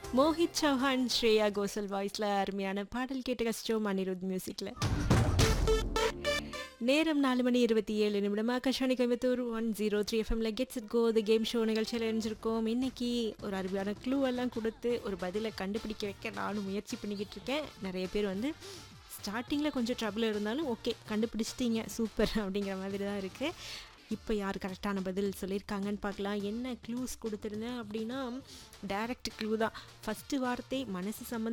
மோஹித் சௌஹான் ஸ்ரேயா கோசல் வாய்ஸில் அருமையான பாடல் கேட்டு கஷ்டம் அனிருத் மியூசிக்கில் நேரம் நாலு மணி இருபத்தி ஏழு நிமிடம் Akashvani Coimbatore one zero three எஃப்எம்ல gets it go the game show நிகழ்ச்சியில் இணைஞ்சிருக்கோம் இன்னைக்கு ஒரு அருமையான க்ளூ எல்லாம் கொடுத்து ஒரு பதிலை கண்டுபிடிக்க வைக்க நானும் முயற்சி பண்ணிக்கிட்டு இருக்கேன் நிறைய பேர் வந்து ஸ்டார்டிங்கில் கொஞ்சம் ட்ரபிள் இருந்தாலும் ஓகே கண்டுபிடிச்சிட்டீங்க சூப்பர் அப்படிங்கிற மாதிரி தான் இருக்குது இப்போ யார் கரெக்டான பதில் சொல்லியிருக்காங்கன்னு பார்க்கலாம் என்ன க்ளூஸ் கொடுத்துருந்தேன் அப்படின்னா டைரக்ட் க்ளூ தான் ஃபஸ்ட்டு வார்த்தை மனசு சம்மந்த